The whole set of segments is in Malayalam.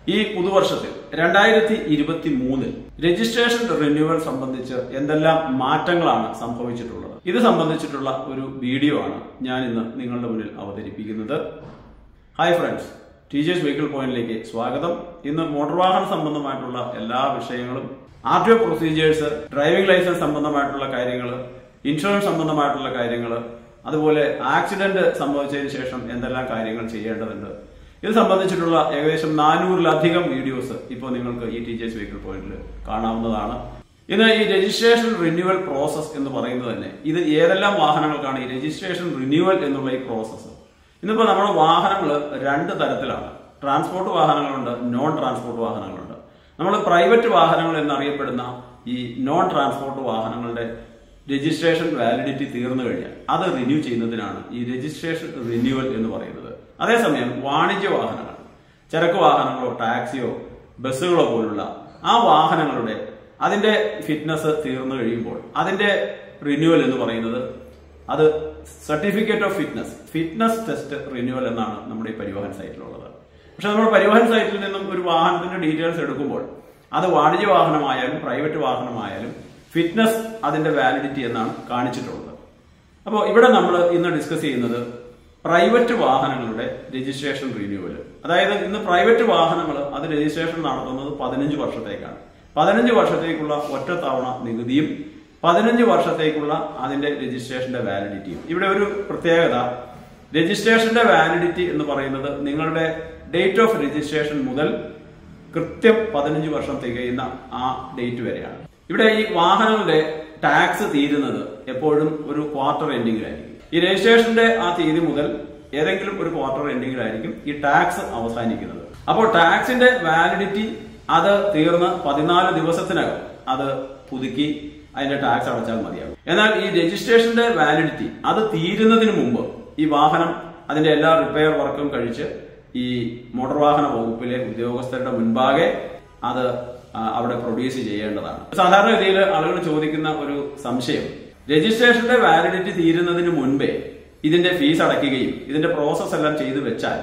ഈ പുതുവർഷത്തിൽ രണ്ടായിരത്തി ഇരുപത്തി മൂന്നിൽ രജിസ്ട്രേഷൻ റിന്യൂവൽ സംബന്ധിച്ച് എന്തെല്ലാം മാറ്റങ്ങളാണ് സംഭവിച്ചിട്ടുള്ളത് ഇത് സംബന്ധിച്ചിട്ടുള്ള ഒരു വീഡിയോ ആണ് ഞാൻ ഇന്ന് നിങ്ങളുടെ മുന്നിൽ അവതരിപ്പിക്കുന്നത് ഹായ് ഫ്രണ്ട്സ് ടീച്ചേഴ്സ് വെഹിക്കിൾ പോയിന്റിലേക്ക് സ്വാഗതം ഇന്ന് മോട്ടോർ വാഹന സംബന്ധമായിട്ടുള്ള എല്ലാ വിഷയങ്ങളും R T O procedures driving licence സംബന്ധമായിട്ടുള്ള കാര്യങ്ങൾ ഇൻഷുറൻസ് സംബന്ധമായിട്ടുള്ള കാര്യങ്ങൾ അതുപോലെ ആക്സിഡന്റ് സംഭവിച്ചതിന് ശേഷം എന്തെല്ലാം കാര്യങ്ങൾ ചെയ്യേണ്ടതുണ്ട് ഇത് സംബന്ധിച്ചിട്ടുള്ള ഏകദേശം നാനൂറിലധികം വീഡിയോസ് ഇപ്പോൾ നിങ്ങൾക്ക് ഈ ടീച്ചേഴ്സ് വെഹിക്കിൾ പോയിന്റിൽ കാണാവുന്നതാണ് ഇന്ന് ഈ രജിസ്ട്രേഷൻ റിന്യൂവൽ പ്രോസസ് എന്ന് പറയുന്നത് തന്നെ ഇത് ഏതെല്ലാം വാഹനങ്ങൾക്കാണ് ഈ രജിസ്ട്രേഷൻ റിന്യൂവൽ എന്നുള്ള ഈ പ്രോസസ്സ് ഇന്നിപ്പോ നമ്മുടെ വാഹനങ്ങൾ രണ്ട് തരത്തിലാണ് ട്രാൻസ്പോർട്ട് വാഹനങ്ങളുണ്ട് നോൺ ട്രാൻസ്പോർട്ട് വാഹനങ്ങളുണ്ട് നമ്മൾ പ്രൈവറ്റ് വാഹനങ്ങൾ എന്നറിയപ്പെടുന്ന ഈ നോൺ ട്രാൻസ്പോർട്ട് വാഹനങ്ങളുടെ രജിസ്ട്രേഷൻ വാലിഡിറ്റി തീർന്നു കഴിഞ്ഞാൽ അത് റിന്യൂ ചെയ്യുന്നതിനാണ് ഈ രജിസ്ട്രേഷൻ റിന്യൂവൽ എന്ന് പറയുന്നത് അതേസമയം വാണിജ്യ വാഹനങ്ങൾ ചരക്ക് വാഹനങ്ങളോ ടാക്സിയോ ബസ്സുകളോ പോലുള്ള ആ വാഹനങ്ങളുടെ അതിന്റെ ഫിറ്റ്നസ് തീർന്നു കഴിയുമ്പോൾ അതിന്റെ റിന്യൂവൽ എന്ന് പറയുന്നത് അത് certificate of fitness fitness test renewal എന്നാണ് നമ്മുടെ ഈ പരിവാഹൻ സൈറ്റിലുള്ളത് പക്ഷെ നമ്മൾ പരിവാഹൻ സൈറ്റിൽ നിന്നും ഒരു വാഹനത്തിന്റെ ഡീറ്റെയിൽസ് എടുക്കുമ്പോൾ അത് വാണിജ്യ വാഹനമായാലും പ്രൈവറ്റ് വാഹനമായാലും ഫിറ്റ്നസ് അതിന്റെ വാലിഡിറ്റി എന്നാണ് കാണിച്ചിട്ടുള്ളത് അപ്പോൾ ഇവിടെ നമ്മൾ ഇന്ന് ഡിസ്കസ് ചെയ്യുന്നത് പ്രൈവറ്റ് വാഹനങ്ങളുടെ രജിസ്ട്രേഷൻ റിന്യൂവൽ അതായത് ഇന്ന് പ്രൈവറ്റ് വാഹനങ്ങൾ അത് രജിസ്ട്രേഷൻ നടത്തുന്നത് പതിനഞ്ച് വർഷത്തേക്കാണ് പതിനഞ്ച് വർഷത്തേക്കുള്ള ഒറ്റത്തവണ നികുതിയും പതിനഞ്ച് വർഷത്തേക്കുള്ള അതിന്റെ രജിസ്ട്രേഷന്റെ വാലിഡിറ്റിയും ഇവിടെ ഒരു പ്രത്യേകത രജിസ്ട്രേഷന്റെ വാലിഡിറ്റി എന്ന് പറയുന്നത് നിങ്ങളുടെ ഡേറ്റ് ഓഫ് രജിസ്ട്രേഷൻ മുതൽ കൃത്യം പതിനഞ്ച് വർഷം തികയുന്ന ആ ഡേറ്റ് വരെയാണ് ഇവിടെ ഈ വാഹനങ്ങളുടെ ടാക്സ് തീരുന്നത് എപ്പോഴും ഒരു ക്വാർട്ടർ എൻഡിങ്ങിലായിരിക്കും ഈ രജിസ്ട്രേഷന്റെ ആ തീയതി മുതൽ ഏതെങ്കിലും ഒരു ക്വാർട്ടർ എൻഡിങ്ങിലായിരിക്കും ഈ ടാക്സ് അവസാനിക്കുന്നത് അപ്പോൾ ടാക്സിന്റെ വാലിഡിറ്റി അത് തീർന്ന് പതിനാല് ദിവസത്തിനകം അത് പുതുക്കി അതിന്റെ ടാക്സ് അടച്ചാൽ മതിയാകും എന്നാൽ ഈ രജിസ്ട്രേഷന്റെ വാലിഡിറ്റി അത് തീരുന്നതിന് മുമ്പ് ഈ വാഹനം അതിന്റെ എല്ലാ റിപ്പയർ വർക്കും കഴിച്ച് ഈ മോട്ടോർ വാഹന വകുപ്പിലെ ഉദ്യോഗസ്ഥരുടെ മുൻപാകെ അത് ആ, അവിടെ പ്രൊഡ്യൂസ് ചെയ്യേണ്ടതാണ് സാധാരണഗതിയിൽ ആളുകൾ ചോദിക്കുന്ന ഒരു സംശയം രജിസ്ട്രേഷന്റെ വാലിഡിറ്റി തീരുന്നതിന് മുൻപേ ഇതിന്റെ ഫീസ് അടയ്ക്കുകയും ഇതിന്റെ പ്രോസസ് എല്ലാം ചെയ്തു വെച്ചാൽ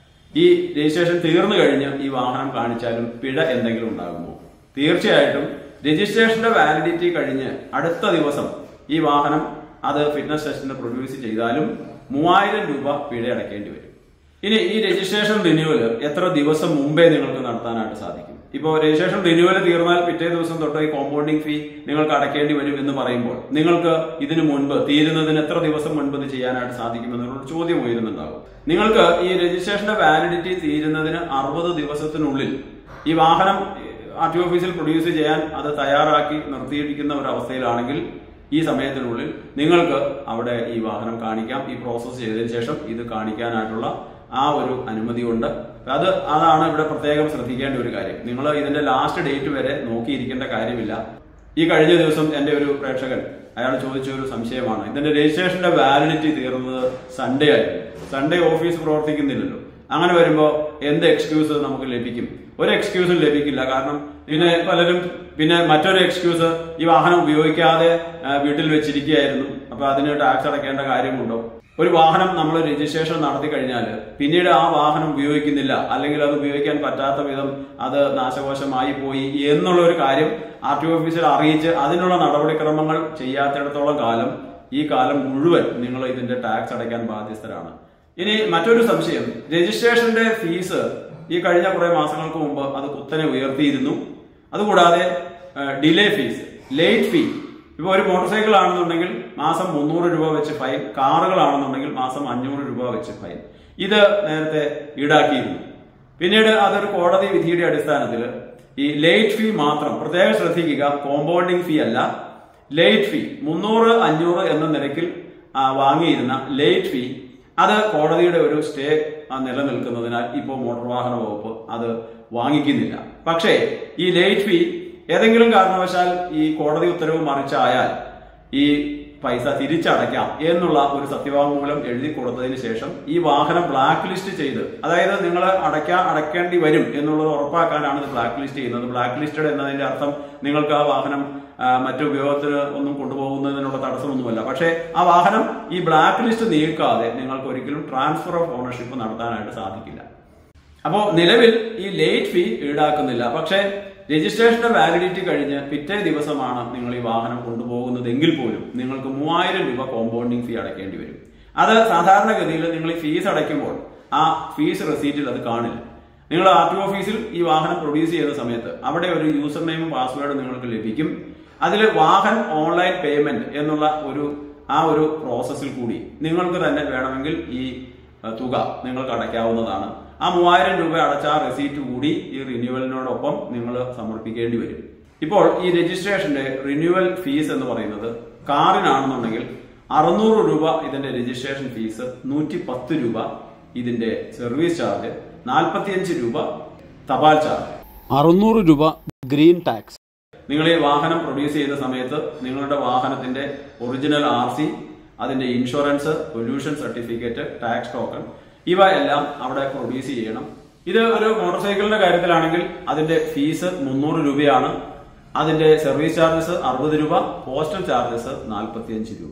ഈ രജിസ്ട്രേഷൻ തീർന്നു കഴിഞ്ഞ് ഈ വാഹനം കാണിച്ചാലും പിഴ എന്തെങ്കിലും ഉണ്ടാകുമോ തീർച്ചയായിട്ടും രജിസ്ട്രേഷന്റെ വാലിഡിറ്റി കഴിഞ്ഞ് അടുത്ത ദിവസം ഈ വാഹനം അത് ഫിറ്റ്നസ് ടെസ്റ്റിന് പ്രൊഡ്യൂസ് ചെയ്താലും മൂവായിരം രൂപ പിഴ അടയ്ക്കേണ്ടി വരും ഇനി ഈ രജിസ്ട്രേഷൻ റിന്യൂവൽ എത്ര ദിവസം മുമ്പേ നിങ്ങൾക്ക് നടത്താനായിട്ട് സാധിക്കും ഇപ്പോൾ രജിസ്ട്രേഷൻ റിന്യൂവൽ തീർന്നാൽ പിറ്റേ ദിവസം തൊട്ട് ഈ കോമ്പൗണ്ടിംഗ് ഫീ നിങ്ങൾക്ക് അടയ്ക്കേണ്ടി വരും എന്ന് പറയുമ്പോൾ നിങ്ങൾക്ക് ഇതിനു മുൻപ് തീരുന്നതിന് എത്ര ദിവസം മുൻപ് ഇത് ചെയ്യാനായിട്ട് സാധിക്കും എന്നുള്ള ചോദ്യം ഉയരുന്നുണ്ടാകും നിങ്ങൾക്ക് ഈ രജിസ്ട്രേഷന്റെ വാലിഡിറ്റി തീരുന്നതിന് അറുപത് ദിവസത്തിനുള്ളിൽ ഈ വാഹനം ആർ ടി ഓഫീസിൽ പ്രൊഡ്യൂസ് ചെയ്യാൻ അത് തയ്യാറാക്കി നിർത്തിയിരിക്കുന്ന ഒരു അവസ്ഥയിലാണെങ്കിൽ ഈ സമയത്തിനുള്ളിൽ നിങ്ങൾക്ക് അവിടെ ഈ വാഹനം കാണിക്കാം ഈ പ്രോസസ്സ് ചെയ്തതിനു ശേഷം ഇത് കാണിക്കാനായിട്ടുള്ള ആ ഒരു അനുമതി ഉണ്ട് അത് അതാണ് ഇവിടെ പ്രത്യേകം ശ്രദ്ധിക്കേണ്ട ഒരു കാര്യം നിങ്ങൾ ഇതിന്റെ ലാസ്റ്റ് ഡേറ്റ് വരെ നോക്കിയിരിക്കേണ്ട കാര്യമില്ല ഈ കഴിഞ്ഞ ദിവസം എന്റെ ഒരു പ്രേക്ഷകൻ അയാൾ ചോദിച്ച ഒരു സംശയമാണ് ഇതിന്റെ രജിസ്ട്രേഷന്റെ വാലിഡിറ്റി തീർന്നത് സൺഡേ ആയിരുന്നു സൺഡേ ഓഫീസ് പ്രവർത്തിക്കുന്നില്ലല്ലോ അങ്ങനെ വരുമ്പോ എന്ത് എക്സ്ക്യൂസ് നമുക്ക് ലഭിക്കും ഒരു എക്സ്ക്യൂസും ലഭിക്കില്ല കാരണം പിന്നെ പലരും പിന്നെ മറ്റൊരു എക്സ്ക്യൂസ് ഈ വാഹനം ഉപയോഗിക്കാതെ ആ, വീട്ടിൽ വെച്ചിരിക്കുകയായിരുന്നു അപ്പൊ അതിന് ടാക്സ് അടയ്ക്കേണ്ട കാര്യമുണ്ടോ ഒരു വാഹനം നമ്മൾ രജിസ്ട്രേഷൻ നടത്തി കഴിഞ്ഞാൽ പിന്നീട് ആ വാഹനം ഉപയോഗിക്കുന്നില്ല അല്ലെങ്കിൽ അത് ഉപയോഗിക്കാൻ പറ്റാത്ത വിധം അത് നാശകോശമായി പോയി എന്നുള്ള ഒരു കാര്യം ആർ ടി ഓഫീസിൽ അറിയിച്ച് അതിനുള്ള നടപടിക്രമങ്ങൾ ചെയ്യാത്തിടത്തോളം കാലം ഈ കാലം മുഴുവൻ നിങ്ങൾ ഇതിന്റെ ടാക്സ് അടയ്ക്കാൻ ബാധ്യസ്ഥരാണ് ഇനി മറ്റൊരു സംശയം രജിസ്ട്രേഷന്റെ ഫീസ് ഈ കഴിഞ്ഞ കുറെ മാസങ്ങൾക്ക് മുമ്പ് അത് കുത്തനെ ഉയർത്തിയിരുന്നു അതുകൂടാതെ ഡിലേ ഫീസ് ലേറ്റ് ഫീ ഇപ്പൊ ഒരു മോട്ടോർ സൈക്കിൾ ആണെന്നുണ്ടെങ്കിൽ മാസം മുന്നൂറ് രൂപ വെച്ച് ഫൈൻ കാറുകളാണെന്നുണ്ടെങ്കിൽ മാസം അഞ്ഞൂറ് രൂപ വെച്ച് ഫൈൻ ഇത് നേരത്തെ ഈടാക്കിയിരുന്നു പിന്നീട് അതൊരു കോടതി വിധിയുടെ അടിസ്ഥാനത്തിൽ ഈ ലേറ്റ് ഫീ മാത്രം പ്രത്യേകം ശ്രദ്ധിക്കുക കോമ്പൗണ്ടിങ് ഫീ അല്ല ലേറ്റ് ഫീ മുന്നൂറ് അഞ്ഞൂറ് എന്ന നിരക്കിൽ ആ, വാങ്ങിയിരുന്ന ലേറ്റ് ഫീ അത് കോടതിയുടെ ഒരു സ്റ്റേ ആ, നിലനിൽക്കുന്നതിനാൽ ഇപ്പോൾ മോട്ടോർ വാഹന വകുപ്പ് അത് വാങ്ങിക്കുന്നില്ല പക്ഷേ ഈ ലേറ്റ് ഫീ ഏതെങ്കിലും കാരണവശാൽ ഈ കോടതി ഉത്തരവ് മറിച്ചായാൽ ഈ പൈസ തിരിച്ചടയ്ക്കാം എന്നുള്ള ഒരു സത്യവാങ്മൂലം എഴുതി കൊടുത്തതിന് ശേഷം ഈ വാഹനം ബ്ലാക്ക് ലിസ്റ്റ് ചെയ്ത് അതായത് നിങ്ങൾ അടയ്ക്കാൻ അടയ്ക്കേണ്ടി വരും എന്നുള്ളത് ഉറപ്പാക്കാനാണ് ഇത് ബ്ലാക്ക് ലിസ്റ്റ് ചെയ്യുന്നത് ബ്ലാക്ക് ലിസ്റ്റഡ് എന്നതിന്റെ അർത്ഥം നിങ്ങൾക്ക് ആ വാഹനം ആ, മറ്റു ഉപയോഗത്തിന് ഒന്നും കൊണ്ടുപോകുന്നതിനുള്ള തടസ്സമൊന്നുമല്ല പക്ഷേ ആ വാഹനം ഈ ബ്ലാക്ക് ലിസ്റ്റ് നീക്കാതെ നിങ്ങൾക്ക് ഒരിക്കലും ട്രാൻസ്ഫർ ഓഫ് ഓണർഷിപ്പ് നടത്താനായിട്ട് സാധിക്കില്ല അപ്പോൾ നിലവിൽ ഈ ലേറ്റ് ഫീ ഈടാക്കുന്നില്ല പക്ഷേ രജിസ്ട്രേഷന്റെ വാലിഡിറ്റി കഴിഞ്ഞ് പിറ്റേ ദിവസമാണ് നിങ്ങൾ ഈ വാഹനം കൊണ്ടുപോകുന്നതെങ്കിൽ പോലും നിങ്ങൾക്ക് മൂവായിരം രൂപ കോമ്പൗണ്ടിങ് ഫീ അടയ്ക്കേണ്ടി വരും അത് സാധാരണഗതിയിൽ നിങ്ങൾ ഈ ഫീസ് അടയ്ക്കുമ്പോൾ ആ ഫീസ് റെസീറ്റിൽ അത് കാണില്ല നിങ്ങൾ ആർ ടി ഓഫീസിൽ ഈ വാഹനം പ്രൊഡ്യൂസ് ചെയ്യുന്ന സമയത്ത് അവിടെ ഒരു യൂസർ നെയിമും പാസ്വേഡും നിങ്ങൾക്ക് ലഭിക്കും അതിൽ വാഹൻ ഓൺലൈൻ പേയ്മെന്റ് എന്നുള്ള ഒരു ആ ഒരു പ്രോസസ്സിൽ കൂടി നിങ്ങൾക്ക് തന്നെ വേണമെങ്കിൽ ഈ അഹ്, തുക നിങ്ങൾക്ക് അടയ്ക്കാവുന്നതാണ് ആ മൂവായിരം രൂപ അടച്ച ആ റെസീറ്റ് കൂടി ഈ റിന്യൂവലിനോടൊപ്പം നിങ്ങൾ സമർപ്പിക്കേണ്ടി വരും ഇപ്പോൾ ഈ രജിസ്ട്രേഷന്റെ റിന്യൂവൽ ഫീസ് എന്ന് പറയുന്നത് കാറിനാണെന്നുണ്ടെങ്കിൽ അറുന്നൂറ് രൂപ ഇതിന്റെ രജിസ്ട്രേഷൻ ഫീസ് നൂറ്റി പത്ത് രൂപ ഇതിന്റെ സർവീസ് ചാർജ് നാൽപ്പത്തിയഞ്ച് രൂപ തപാൽ ചാർജ് അറുന്നൂറ് രൂപ ഗ്രീൻ ടാക്സ് നിങ്ങൾ ഈ വാഹനം പ്രൊഡ്യൂസ് ചെയ്ത സമയത്ത് നിങ്ങളുടെ വാഹനത്തിന്റെ ഒറിജിനൽ ആർ സി അതിന്റെ insurance pollution certificate tax token ഇവ എല്ലാം അവിടെ പ്രൊഡ്യൂസ് ചെയ്യണം ഇത് ഒരു മോട്ടോർ സൈക്കിളിന്റെ കാര്യത്തിലാണെങ്കിൽ അതിന്റെ ഫീസ് മുന്നൂറ് രൂപയാണ് അതിന്റെ സർവീസ് ചാർജസ് അറുപത് രൂപ പോസ്റ്റൽ ചാർജസ് നാൽപ്പത്തിയഞ്ച് രൂപ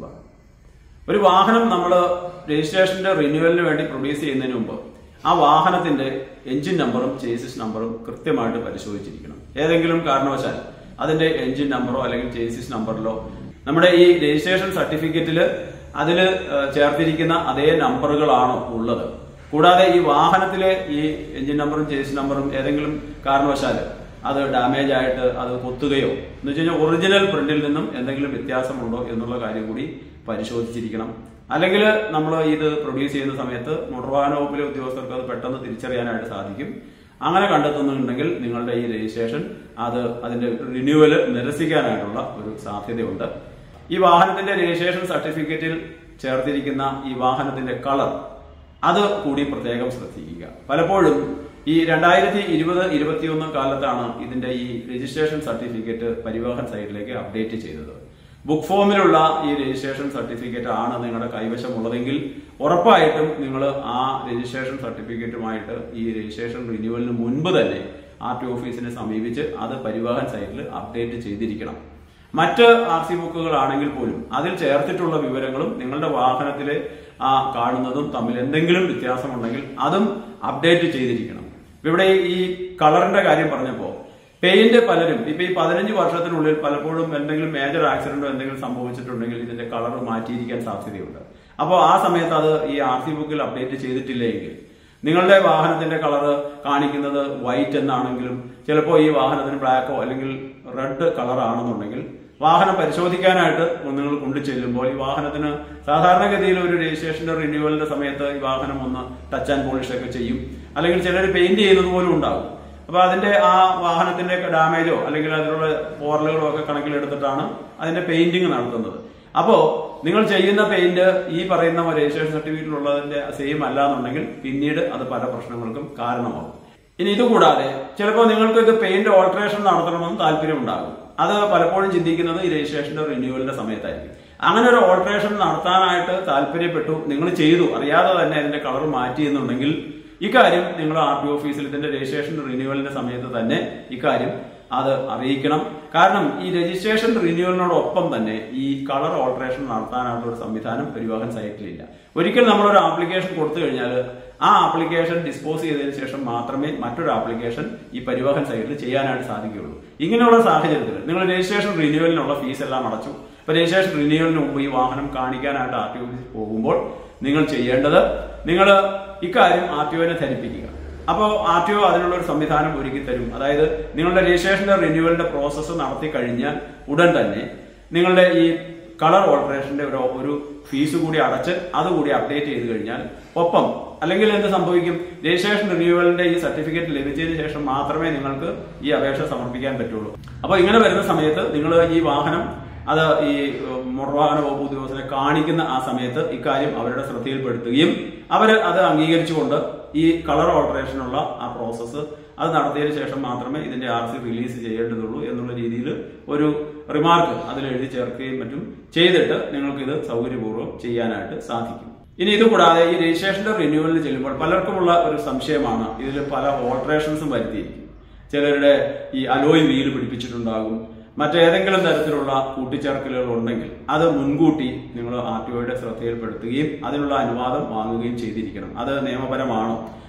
ഒരു വാഹനം നമ്മൾ രജിസ്ട്രേഷന്റെ റിന്യൂവലിന് വേണ്ടി പ്രൊഡ്യൂസ് ചെയ്യുന്നതിന് മുമ്പ് ആ വാഹനത്തിന്റെ എഞ്ചിൻ നമ്പറും ചേസിസ് നമ്പറും കൃത്യമായിട്ട് പരിശോധിച്ചിരിക്കണം ഏതെങ്കിലും കാരണവശാൽ അതിന്റെ എഞ്ചിൻ നമ്പറോ അല്ലെങ്കിൽ ചേസിസ് നമ്പറിലോ നമ്മുടെ ഈ രജിസ്ട്രേഷൻ സർട്ടിഫിക്കറ്റിൽ അതിൽ ചേർത്തിരിക്കുന്ന അതേ നമ്പറുകളാണോ ഉള്ളത് കൂടാതെ ഈ വാഹനത്തിലെ ഈ എഞ്ചിൻ നമ്പറും ചേസിസ് നമ്പറും ഏതെങ്കിലും കാരണവശാൽ അത് ഡാമേജ് ആയിട്ട് അത് കൊത്തുകയോ എന്ന് വെച്ച് കഴിഞ്ഞാൽ ഒറിജിനൽ പ്രിന്റിൽ നിന്നും എന്തെങ്കിലും വ്യത്യാസമുണ്ടോ എന്നുള്ള കാര്യം കൂടി പരിശോധിച്ചിരിക്കണം അല്ലെങ്കിൽ നമ്മൾ ഇത് പ്രൊഡ്യൂസ് ചെയ്യുന്ന സമയത്ത് മോട്ടോർ വാഹന വകുപ്പിലെ ഉദ്യോഗസ്ഥർക്ക് അത് പെട്ടെന്ന് തിരിച്ചറിയാനായിട്ട് സാധിക്കും അങ്ങനെ കണ്ടെത്തുന്നുണ്ടെങ്കിൽ നിങ്ങളുടെ ഈ രജിസ്ട്രേഷൻ അത് അതിന്റെ റിന്യൂവല് നിരസിക്കാനായിട്ടുള്ള ഒരു സാധ്യതയുണ്ട് ഈ വാഹനത്തിന്റെ രജിസ്ട്രേഷൻ സർട്ടിഫിക്കറ്റിൽ ചേർത്തിരിക്കുന്ന ഈ വാഹനത്തിന്റെ കളർ അത് കൂടി പ്രത്യേകം ശ്രദ്ധിക്കുക പലപ്പോഴും ഈ രണ്ടായിരത്തി ഇരുപത് ഇരുപത്തിയൊന്ന് കാലത്താണ് ഇതിന്റെ ഈ രജിസ്ട്രേഷൻ സർട്ടിഫിക്കറ്റ് പരിവാഹൻ സൈറ്റിലേക്ക് അപ്ഡേറ്റ് ചെയ്തത് ബുക്ക് ഫോമിലുള്ള ഈ രജിസ്ട്രേഷൻ സർട്ടിഫിക്കറ്റ് ആണ് നിങ്ങളുടെ കൈവശമുള്ളതെങ്കിൽ ഉറപ്പായിട്ടും നിങ്ങൾ ആ രജിസ്ട്രേഷൻ സർട്ടിഫിക്കറ്റുമായിട്ട് ഈ രജിസ്ട്രേഷൻ റിന്യൂവലിന് മുൻപ് തന്നെ ആർ ടി ഓഫീസിനെ സമീപിച്ച് അത് പരിവാഹൻ സൈറ്റിൽ അപ്ഡേറ്റ് ചെയ്തിരിക്കണം മറ്റ് ആർ സി ബുക്കുകളാണെങ്കിൽ പോലും അതിൽ ചേർത്തിട്ടുള്ള വിവരങ്ങളും നിങ്ങളുടെ വാഹനത്തിലെ ആ കാണുന്നതും തമ്മിൽ എന്തെങ്കിലും വ്യത്യാസമുണ്ടെങ്കിൽ അതും അപ്ഡേറ്റ് ചെയ്തിരിക്കണം ഇപ്പൊ ഇവിടെ ഈ കളറിന്റെ കാര്യം പറഞ്ഞപ്പോ പെയിന്റ് പലരും ഇപ്പൊ ഈ പതിനഞ്ച് വർഷത്തിനുള്ളിൽ പലപ്പോഴും എന്തെങ്കിലും മേജർ ആക്സിഡന്റോ എന്തെങ്കിലും സംഭവിച്ചിട്ടുണ്ടെങ്കിൽ ഇതിന്റെ കളർ മാറ്റിയിരിക്കാൻ സാധ്യതയുണ്ട് അപ്പോൾ ആ സമയത്ത് അത് ഈ ആർ സി ബുക്കിൽ അപ്ഡേറ്റ് ചെയ്തിട്ടില്ലെങ്കിൽ നിങ്ങളുടെ വാഹനത്തിന്റെ കളർ കാണിക്കുന്നത് വൈറ്റ് എന്നാണെങ്കിലും ചിലപ്പോൾ ഈ വാഹനത്തിന് ബ്ലാക്കോ അല്ലെങ്കിൽ റെഡ് കളർ ആണെന്നുണ്ടെങ്കിൽ വാഹനം പരിശോധിക്കാനായിട്ട് നിങ്ങൾ കൊണ്ടു ചെല്ലുമ്പോൾ ഈ വാഹനത്തിന് സാധാരണഗതിയിൽ ഒരു രജിസ്ട്രേഷന്റെ റിന്യൂവലിന്റെ സമയത്ത് ഈ വാഹനം ഒന്ന് ടച്ച് ആൻഡ് പോളിഷ് ഒക്കെ ചെയ്യും അല്ലെങ്കിൽ ചിലർ പെയിന്റ് ചെയ്യുന്നത് പോലും ഉണ്ടാകും അപ്പൊ അതിന്റെ ആ വാഹനത്തിന്റെ ഡാമേജോ അല്ലെങ്കിൽ അതിലുള്ള പോറലുകളോ ഒക്കെ കണക്കിലെടുത്തിട്ടാണ് അതിന്റെ പെയിന്റിങ് നടത്തുന്നത് അപ്പോ നിങ്ങൾ ചെയ്യുന്ന പെയിന്റ് ഈ പറയുന്ന രജിസ്ട്രേഷൻ സർട്ടിഫിക്കറ്റിലുള്ളതിന്റെ സെയിം അല്ല എന്നുണ്ടെങ്കിൽ പിന്നീട് അത് പല പ്രശ്നങ്ങൾക്കും കാരണമാകും ഇനി ഇതുകൂടാതെ ചിലപ്പോൾ നിങ്ങൾക്ക് ഇത് പെയിന്റ് ഓൾട്ടറേഷൻ നടത്തണമെന്ന് താല്പര്യം ഉണ്ടാകും അത് പലപ്പോഴും ചിന്തിക്കുന്നത് ഈ രജിസ്ട്രേഷന്റെ റിന്യൂവലിന്റെ സമയത്തായിരിക്കും അങ്ങനെ ഒരു ഓൾട്ടറേഷൻ നടത്താനായിട്ട് താല്പര്യപ്പെട്ടു നിങ്ങൾ ചെയ്തു അറിയാതെ തന്നെ അതിന്റെ കളർ മാറ്റി എന്നുണ്ടെങ്കിൽ ഇക്കാര്യം നിങ്ങൾ ആർ ടി ഓഫീസിൽ ഇതിന്റെ രജിസ്ട്രേഷൻ റിന്യൂവലിന്റെ സമയത്ത് തന്നെ ഇക്കാര്യം അത് അറിയിക്കണം കാരണം ഈ രജിസ്ട്രേഷൻ റിന്യൂവലിനോടൊപ്പം തന്നെ ഈ കളർ ഓൾട്ടറേഷൻ നടത്താനായിട്ടുള്ള ഒരു സംവിധാനം പരിവാഹൻ സൈറ്റിലില്ല ഒരിക്കൽ നമ്മൾ ഒരു ആപ്ലിക്കേഷൻ കൊടുത്തു കഴിഞ്ഞാൽ ആ ആപ്ലിക്കേഷൻ ഡിസ്പോസ് ചെയ്തതിനു ശേഷം മാത്രമേ മറ്റൊരു ആപ്ലിക്കേഷൻ ഈ പരിവാഹൻ സൈറ്റിൽ ചെയ്യാനായിട്ട് സാധിക്കുകയുള്ളൂ ഇങ്ങനെയുള്ള സാഹചര്യത്തിൽ നിങ്ങൾ രജിസ്ട്രേഷൻ റിന്യൂവലിനുള്ള ഫീസ് എല്ലാം അടച്ചു ഇപ്പൊ രജിസ്ട്രേഷൻ റിന്യൂവലിന് മുമ്പ് ഈ വാഹനം കാണിക്കാനായിട്ട് ആർ ടി ഓഫീസിൽ പോകുമ്പോൾ നിങ്ങൾ ചെയ്യേണ്ടത് നിങ്ങൾ ഇക്കാര്യം ആർ ടി ഒനെ ധരിപ്പിക്കുക അപ്പോൾ ആർ ടി ഒ അതിനുള്ള ഒരു സംവിധാനം ഒരുക്കി തരും അതായത് നിങ്ങളുടെ രജിസ്ട്രേഷന്റെ റിന്യൂവലിന്റെ പ്രോസസ്സ് നടത്തി കഴിഞ്ഞാൽ ഉടൻ തന്നെ നിങ്ങളുടെ ഈ കളർ ഓൾട്ടറേഷന്റെ ഒരു ഒരു ഫീസ് കൂടി അടച്ച് അതുകൂടി അപ്ഡേറ്റ് ചെയ്ത് കഴിഞ്ഞാൽ ഒപ്പം അല്ലെങ്കിൽ എന്ത് സംഭവിക്കും രജിസ്ട്രേഷൻ റിന്യൂവലിന്റെ ഈ സർട്ടിഫിക്കറ്റ് ലഭിച്ചതിന് ശേഷം മാത്രമേ നിങ്ങൾക്ക് ഈ അപേക്ഷ സമർപ്പിക്കാൻ പറ്റുള്ളൂ അപ്പോൾ ഇങ്ങനെ വരുന്ന സമയത്ത് നിങ്ങൾ ഈ വാഹനം അത് ഈ ഏഹ്, മോട്ടോർ വാഹന വകുപ്പ് ഉദ്യോഗസ്ഥരെ കാണിക്കുന്ന ആ സമയത്ത് ഇക്കാര്യം അവരുടെ ശ്രദ്ധയിൽപ്പെടുത്തുകയും അവർ അത് അംഗീകരിച്ചുകൊണ്ട് ഈ കളർ ഓൾട്ടറേഷനുള്ള ആ പ്രോസസ്സ് അത് നടത്തിയതിനു ശേഷം മാത്രമേ ഇതിന്റെ ആർ സി റിലീസ് ചെയ്യേണ്ടതുള്ളൂ എന്നുള്ള രീതിയിൽ ഒരു റിമാർക്ക് അതിൽ എഴുതി ചേർക്കുകയും മറ്റും ചെയ്തിട്ട് നിങ്ങൾക്ക് ഇത് സൗകര്യപൂർവ്വം ചെയ്യാനായിട്ട് സാധിക്കും ഇനി ഇത് കൂടാതെ ഈ രജിസ്ട്രേഷന്റെ റിന്യൂവലിന് ചെല്ലുമ്പോൾ പലർക്കുമുള്ള ഒരു സംശയമാണ് ഇതിൽ പല ഓൾട്ടറേഷൻസും വരുത്തിയിരിക്കും ചിലരുടെ ഈ അലോയ് വീല് പിടിപ്പിച്ചിട്ടുണ്ടാകും മറ്റേതെങ്കിലും തരത്തിലുള്ള കൂട്ടിച്ചേർക്കലുകൾ ഉണ്ടെങ്കിൽ അത് മുൻകൂട്ടി നിങ്ങൾ ആർ ടി ഒയുടെ ശ്രദ്ധയിൽപ്പെടുത്തുകയും അതിനുള്ള അനുവാദം വാങ്ങുകയും ചെയ്തിരിക്കണം അത് നിയമപരമാണോ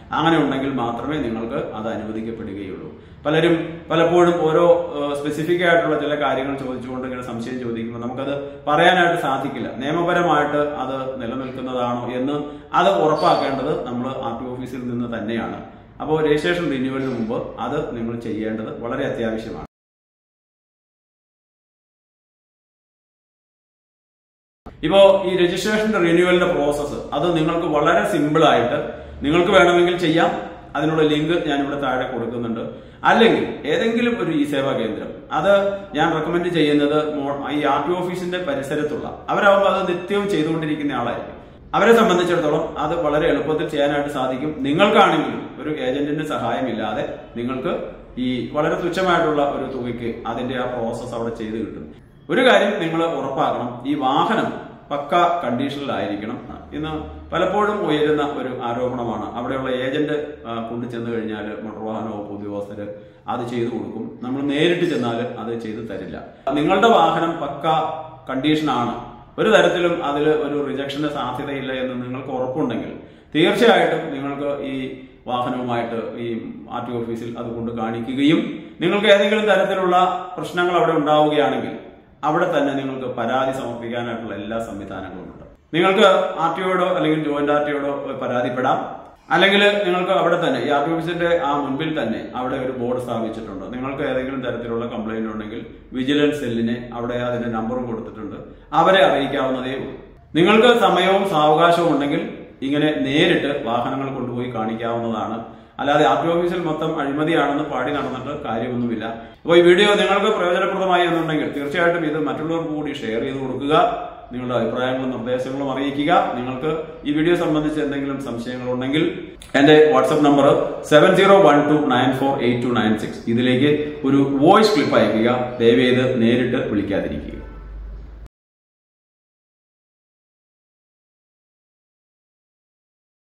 അങ്ങനെ ഉണ്ടെങ്കിൽ മാത്രമേ നിങ്ങൾക്ക് അത് അനുവദിക്കപ്പെടുകയുള്ളൂ പലരും പലപ്പോഴും ഓരോ സ്പെസിഫിക് ആയിട്ടുള്ള ചില കാര്യങ്ങൾ ചോദിച്ചുകൊണ്ട് ഇങ്ങനെ സംശയം ചോദിക്കുമ്പോൾ നമുക്കത് പറയാനായിട്ട് സാധിക്കില്ല നിയമപരമായിട്ട് അത് നിലനിൽക്കുന്നതാണോ എന്ന് അത് ഉറപ്പാക്കേണ്ടത് നമ്മൾ ആർ ടി ഓഫീസിൽ നിന്ന് തന്നെയാണ് അപ്പോൾ രജിസ്ട്രേഷൻ റിന്യൂവലിന് മുമ്പ് അത് നിങ്ങൾ ചെയ്യേണ്ടത് വളരെ അത്യാവശ്യമാണ് ഇപ്പോ ഈ രജിസ്ട്രേഷന്റെ റിന്യൂവലിന്റെ പ്രോസസ്സ് അത് നിങ്ങൾക്ക് വളരെ സിമ്പിൾ ആയിട്ട് നിങ്ങൾക്ക് വേണമെങ്കിൽ ചെയ്യാം അതിനുള്ള ലിങ്ക് ഞാൻ ഇവിടെ താഴെ കൊടുക്കുന്നുണ്ട് അല്ലെങ്കിൽ ഏതെങ്കിലും ഒരു ഇ സേവാ കേന്ദ്രം അത് ഞാൻ റെക്കമെൻഡ് ചെയ്യുന്നത് മോ- ഈ ആർ ടി ഓഫീസിന്റെ പരിസരത്തുള്ള അവരാകുമ്പോൾ അത് നിത്യവും ചെയ്തുകൊണ്ടിരിക്കുന്ന ആളായിരിക്കും അവരെ സംബന്ധിച്ചിടത്തോളം അത് വളരെ എളുപ്പത്തിൽ ചെയ്യാനായിട്ട് സാധിക്കും നിങ്ങൾക്കാണെങ്കിലും ഒരു ഏജന്റിന്റെ സഹായമില്ലാതെ നിങ്ങൾക്ക് ഈ വളരെ തുച്ഛമായിട്ടുള്ള ഒരു തുകയ്ക്ക് അതിന്റെ ആ പ്രോസസ്സ് അവിടെ ചെയ്ത് കിട്ടും ഒരു കാര്യം നിങ്ങൾ ഉറപ്പാക്കണം ഈ വാഹനം പക്ക കണ്ടീഷനിലായിരിക്കണം ഇന്ന് പലപ്പോഴും ഉയരുന്ന ഒരു ആരോപണമാണ് അവിടെയുള്ള ഏജന്റ് ആ, കൊണ്ടു ചെന്ന് കഴിഞ്ഞാൽ മോട്ടോർ വാഹന വകുപ്പ് ഉദ്യോഗസ്ഥര് അത് ചെയ്തു കൊടുക്കും നമ്മൾ നേരിട്ട് ചെന്നാൽ അത് ചെയ്തു തരില്ല നിങ്ങളുടെ വാഹനം പക്ക കണ്ടീഷനാണ് ഒരു തരത്തിലും അതിൽ ഒരു റിജക്ഷന് സാധ്യതയില്ല എന്ന് നിങ്ങൾക്ക് ഉറപ്പുണ്ടെങ്കിൽ തീർച്ചയായിട്ടും നിങ്ങൾക്ക് ഈ വാഹനവുമായിട്ട് ഈ ആർ ടി ഓഫീസിൽ അത് കൊണ്ട് കാണിക്കുകയും നിങ്ങൾക്ക് ഏതെങ്കിലും തരത്തിലുള്ള പ്രശ്നങ്ങൾ അവിടെ ഉണ്ടാവുകയാണെങ്കിൽ അവിടെ തന്നെ നിങ്ങൾക്ക് പരാതി സമർപ്പിക്കാനായിട്ടുള്ള എല്ലാ സംവിധാനങ്ങളും ഉണ്ട് നിങ്ങൾക്ക് ആർ ടി ഒയോടോ അല്ലെങ്കിൽ ജോയിന്റ് ആർ ടി ഒയോടോ പരാതിപ്പെടാം അല്ലെങ്കിൽ നിങ്ങൾക്ക് അവിടെ തന്നെ ഈ ആർ ടി ഓഫീസിന്റെ ആ മുൻപിൽ തന്നെ അവിടെ ഒരു ബോർഡ് സ്ഥാപിച്ചിട്ടുണ്ട് നിങ്ങൾക്ക് ഏതെങ്കിലും തരത്തിലുള്ള കംപ്ലൈന്റ് ഉണ്ടെങ്കിൽ വിജിലൻസ് സെല്ലിനെ അവിടെ അതിന്റെ നമ്പറും കൊടുത്തിട്ടുണ്ട് അവരെ അറിയിക്കാവുന്നതേ ഉള്ളൂ നിങ്ങൾക്ക് സമയവും സാവകാശവും ഉണ്ടെങ്കിൽ ഇങ്ങനെ നേരിട്ട് വാഹനങ്ങൾ കൊണ്ടുപോയി കാണിക്കാവുന്നതാണ് അല്ലാതെ ആർ ടി ഓഫീസിൽ മൊത്തം അഴിമതിയാണെന്ന് പാടി നടന്നിട്ട് കാര്യമൊന്നുമില്ല അപ്പോൾ ഈ വീഡിയോ നിങ്ങൾക്ക് പ്രയോജനപ്രദമായി എന്നുണ്ടെങ്കിൽ തീർച്ചയായിട്ടും ഇത് മറ്റുള്ളവർക്ക് കൂടി ഷെയർ ചെയ്ത് കൊടുക്കുക നിങ്ങളുടെ അഭിപ്രായങ്ങളും നിർദ്ദേശങ്ങളും അറിയിക്കുക നിങ്ങൾക്ക് ഈ വീഡിയോ സംബന്ധിച്ച് എന്തെങ്കിലും സംശയങ്ങൾ ഉണ്ടെങ്കിൽ എന്റെ WhatsApp number seven zero one two nine four eight two nine six ഇതിലേക്ക് ഒരു വോയിസ് ക്ലിപ്പ് അയക്കുക ദയവേത് നേരിട്ട് വിളിക്കാതിരിക്കുക